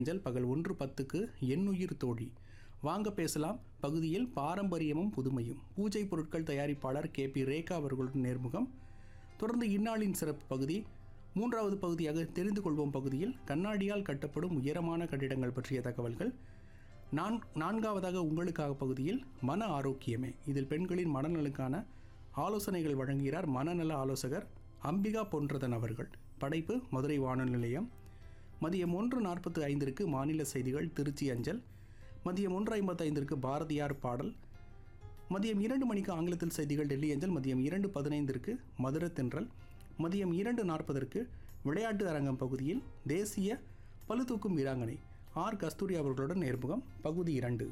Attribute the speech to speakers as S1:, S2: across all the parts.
S1: அஞ்சல் பகல் ஒன்று பத்துக்கு எண்ணுயிர் தோழி வாங்க பேசலாம் பகுதியில் பாரம்பரியமும் புதுமையும் பூஜை பொருட்கள் தயாரிப்பாளர் கே பி ரேகா அவர்களுடன் நேர்முகம் தொடர்ந்து இந்நாளின் சிறப்பு பகுதி மூன்றாவது பகுதியாக தெரிந்து கொள்வோம் பகுதியில் கண்ணாடியால் கட்டப்படும் உயரமான கட்டிடங்கள் பற்றிய தகவல்கள் நான் நான்காவதாக உங்களுக்காக பகுதியில் மன ஆரோக்கியமே இதில் பெண்களின் மனநலுக்கான ஆலோசனைகள் வழங்குகிறார் மனநல ஆலோசகர் அம்பிகா பொன்றதன் அவர்கள் படைப்பு மதுரை வானொலி நிலையம் மதியம் ஒன்று நாற்பத்து ஐந்திற்கு மாநில செய்திகள் திருச்சி அஞ்சல் மதியம் ஒன்று ஐம்பத்தைந்திற்கு பாரதியார் பாடல் மதியம் இரண்டு மணிக்கு ஆங்கிலத்தில் செய்திகள் டெல்லி அஞ்சல் மதியம் இரண்டு பதினைந்திற்கு மதுரை தென்றல் மதியம் இரண்டு நாற்பதற்கு விளையாட்டு அரங்கம் பகுதியில் தேசிய பளுதூக்கும் வீராங்கனை ஆர் கஸ்தூரி அவர்களுடன் நேர்முகம் பகுதி இரண்டு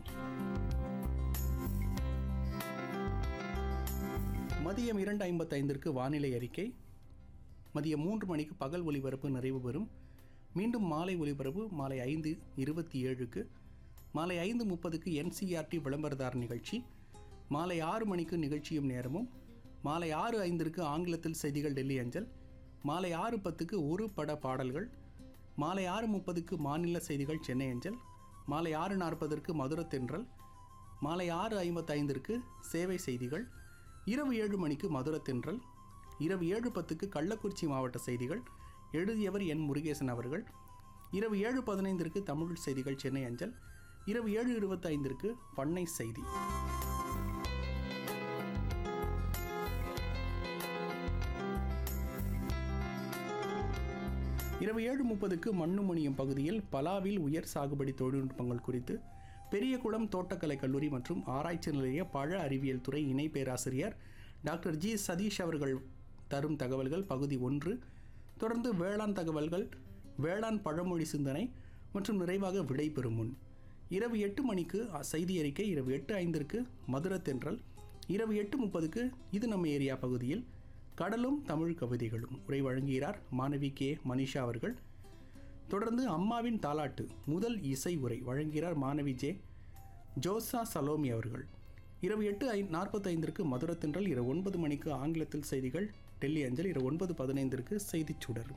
S1: மதியம் இரண்டு ஐம்பத்தைந்திற்கு வானிலை அறிக்கை மதியம் மூன்று மணிக்கு பகல் ஒலிபரப்பு நிறைவு பெறும் மீண்டும் மாலை ஒலிபரப்பு மாலை ஐந்து இருபத்தி ஏழுக்கு மாலை ஐந்து முப்பதுக்கு என்சிஆர்டி விளம்பரதார் நிகழ்ச்சி மாலை ஆறு மணிக்கு நிகழ்ச்சியும் நேரமும் மாலை ஆறு ஐந்திற்கு ஆங்கிலத்தில் செய்திகள் டெல்லி அஞ்சல் மாலை ஆறு பத்துக்கு ஒரு பட பாடல்கள் மாலை ஆறு முப்பதுக்கு மாநில செய்திகள் சென்னை அஞ்சல் மாலை ஆறு நாற்பதற்கு மதுரை தென்றல் மாலை ஆறு ஐம்பத்தைந்திற்கு சேவை செய்திகள் இரவு ஏழு மணிக்கு மதுரை தென்றல் இரவு ஏழு பத்துக்கு கள்ளக்குறிச்சி மாவட்ட செய்திகள் எழுதியவர் என் முருகேசன் அவர்கள் இரவு ஏழு பதினைந்திற்கு தமிழ் செய்திகள் சென்னை அஞ்சல் இரவு ஏழு இருபத்தைந்திற்கு பண்ணை செய்தி இரவு ஏழு முப்பதுக்கு மண்ணுமணியம் பகுதியில் பலாவில் உயர் சாகுபடி தொழில்நுட்பங்கள் குறித்து பெரியகுளம் தோட்டக்கலை கல்லூரி மற்றும் ஆராய்ச்சி நிலைய பழ அறிவியல் துறை இணை பேராசிரியர் டாக்டர் ஜி சதீஷ் அவர்கள் தரும் தகவல்கள் பகுதி ஒன்று தொடர்ந்து வேளாண் தகவல்கள் வேளாண் பழமொழி சிந்தனை மற்றும் நிறைவாக விடை பெறும் முன் இரவு எட்டு மணிக்கு அ- செய்தி அறிக்கை இரவு எட்டு ஐந்திற்கு மதுரை தென்றல் இரவு எட்டு முப்பதுக்கு இது நம்ம ஏரியா பகுதியில் கடலும் தமிழ் கவிதைகளும் உரை வழங்குகிறார் மாணவி கே மனிஷா அவர்கள் தொடர்ந்து அம்மாவின் தாலாட்டு முதல் இசை உரை வழங்குகிறார் மாணவி ஜே ஜோசா சலோமி அவர்கள் இரவு எட்டு ஐ நாற்பத்தைந்திற்கு மதுரை தென்றல் இரவு ஒன்பது மணிக்கு ஆங்கிலத்தில் செய்திகள் டெல்லி அஞ்சல் இரவு ஒன்பது பதினைந்திற்கு செய்திச் சுடர்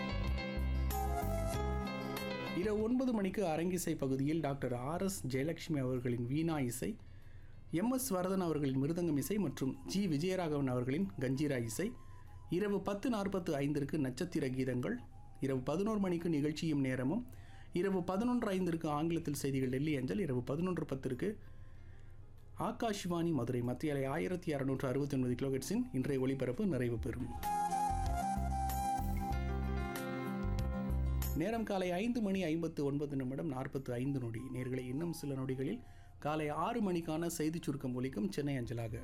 S1: இரவு ஒன்பது மணிக்கு அரங்கிசை பகுதியில் டாக்டர் ஆர் எஸ் ஜெயலட்சுமி அவர்களின் வீணா இசை எம் எஸ் வரதன் அவர்களின் மிருதங்கம் இசை மற்றும் ஜி விஜயராகவன் அவர்களின் கஞ்சிரா இசை இரவு பத்து நாற்பத்து ஐந்திற்கு நட்சத்திர கீதங்கள் இரவு பதினோரு மணிக்கு நிகழ்ச்சியும் நேரமும் இரவு பதினொன்று ஐந்திற்கு ஆங்கிலத்தில் செய்திகள் டெல்லி அஞ்சல் இரவு பதினொன்று பத்திற்கு ஆகாஷ்வாணி மதுரை மத்திய அலை ஆயிரத்தி அறுநூற்று அறுபத்தி ஒன்பது கிலோஹெட்ஸின் இன்றைய ஒளிபரப்பு நிறைவு பெறும் நேரம் காலை ஐந்து மணி ஐம்பத்து ஒன்பது நிமிடம் நாற்பத்து ஐந்து நொடி நேர்களை இன்னும் சில நொடிகளில் காலை ஆறு மணிக்கான செய்திச் சுருக்கம் ஒலிக்கும் சென்னை அஞ்சலாக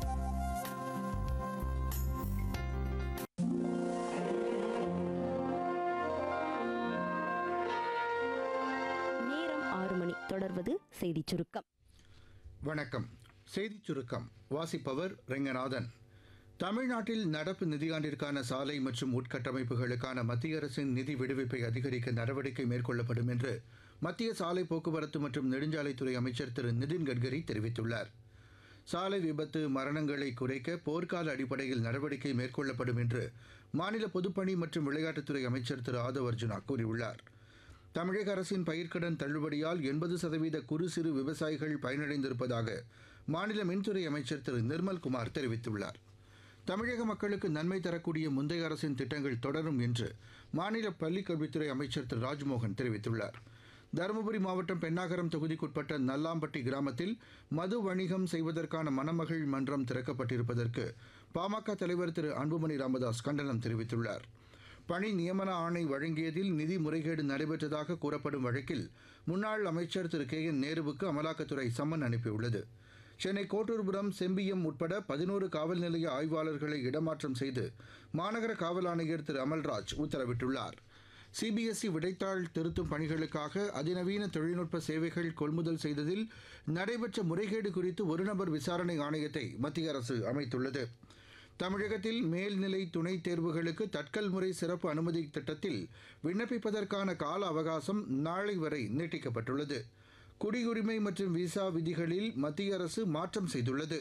S2: நேரம் ஆறு மணி தொடர்வது செய்திச் சுருக்கம்
S3: வணக்கம் செய்திச் சுருக்கம் வாசிப்பவர் ரெங்கநாதன் தமிழ்நாட்டில் நடப்பு நிதியாண்டிற்கான சாலை மற்றும் உட்கட்டமைப்புகளுக்கான மத்திய அரசின் நிதி விடுவிப்பை அதிகரிக்க நடவடிக்கை மேற்கொள்ளப்படும் என்று மத்திய சாலை போக்குவரத்து மற்றும் நெடுஞ்சாலைத்துறை அமைச்சர் திரு நிதின் கட்கரி தெரிவித்துள்ளார் சாலை விபத்து மரணங்களை குறைக்க போர்க்கால அடிப்படையில் நடவடிக்கை மேற்கொள்ளப்படும் என்று மாநில பொதுப்பணி மற்றும் விளையாட்டுத்துறை அமைச்சர் திரு ஆதவ் அர்ஜுனா கூறியுள்ளார் தமிழக அரசின் பயிர்க்கடன் தள்ளுபடியால் எண்பது சதவீத குறு சிறு விவசாயிகள் பயனடைந்திருப்பதாக மாநில மின்துறை அமைச்சர் திரு நிர்மல்குமார் தெரிவித்துள்ளார் தமிழக மக்களுக்கு நன்மை தரக்கூடிய முந்தைய அரசின் திட்டங்கள் தொடரும் என்று மாநில பள்ளிக்கல்வித்துறை அமைச்சர் திரு ராஜ்மோகன் தெரிவித்துள்ளார் தருமபுரி மாவட்டம் பெண்ணாகரம் தொகுதிக்குட்பட்ட நல்லாம்பட்டி கிராமத்தில் மது வணிகம் செய்வதற்கான மணமகள் மன்றம் திறக்கப்பட்டிருப்பதற்கு பாமக தலைவர் திரு அன்புமணி ராமதாஸ் கண்டனம் தெரிவித்துள்ளார் பணி நியமன ஆணை வழங்கியதில் நிதி முறைகேடு நடைபெற்றதாக கூறப்படும் வழக்கில் முன்னாள் அமைச்சர் திரு கே என் நேருவுக்கு அமலாக்கத்துறை சம்மன் அனுப்பியுள்ளது சென்னை கோட்டூர்புரம் செம்பியம் உட்பட பதினோரு காவல் நிலைய ஆய்வாளர்களை இடமாற்றம் செய்து மாநகர காவல் ஆணையர் திரு அமல்ராஜ் உத்தரவிட்டுள்ளார் சிபிஎஸ்இ விடைத்தாள் திருத்தும் பணிகளுக்காக அதிநவீன தொழில்நுட்ப சேவைகள் கொள்முதல் செய்ததில் நடைபெற்ற முறைகேடு குறித்து ஒருநபர் விசாரணை ஆணையத்தை மத்திய அரசு அமைத்துள்ளது தமிழகத்தில் மேல்நிலை துணைத் தேர்வுகளுக்கு தட்கல் முறை சிறப்பு அனுமதி திட்டத்தில் விண்ணப்பிப்பதற்கான கால அவகாசம் நாளை வரை நீட்டிக்கப்பட்டுள்ளது குடியுரிமை மற்றும் விசா விதிகளில் மத்திய அரசு மாற்றம் செய்துள்ளது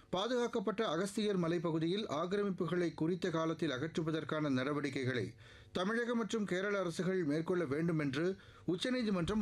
S3: பாதுகாக்கப்பட்ட அகஸ்தியர் மலைப்பகுதியில் ஆக்கிரமிப்புகளை குறித்த காலத்தில் அகற்றுவதற்கான நடவடிக்கைகளை தமிழக மற்றும் கேரள அரசுகள் மேற்கொள்ள வேண்டும் என்று உச்சநீதிமன்றம்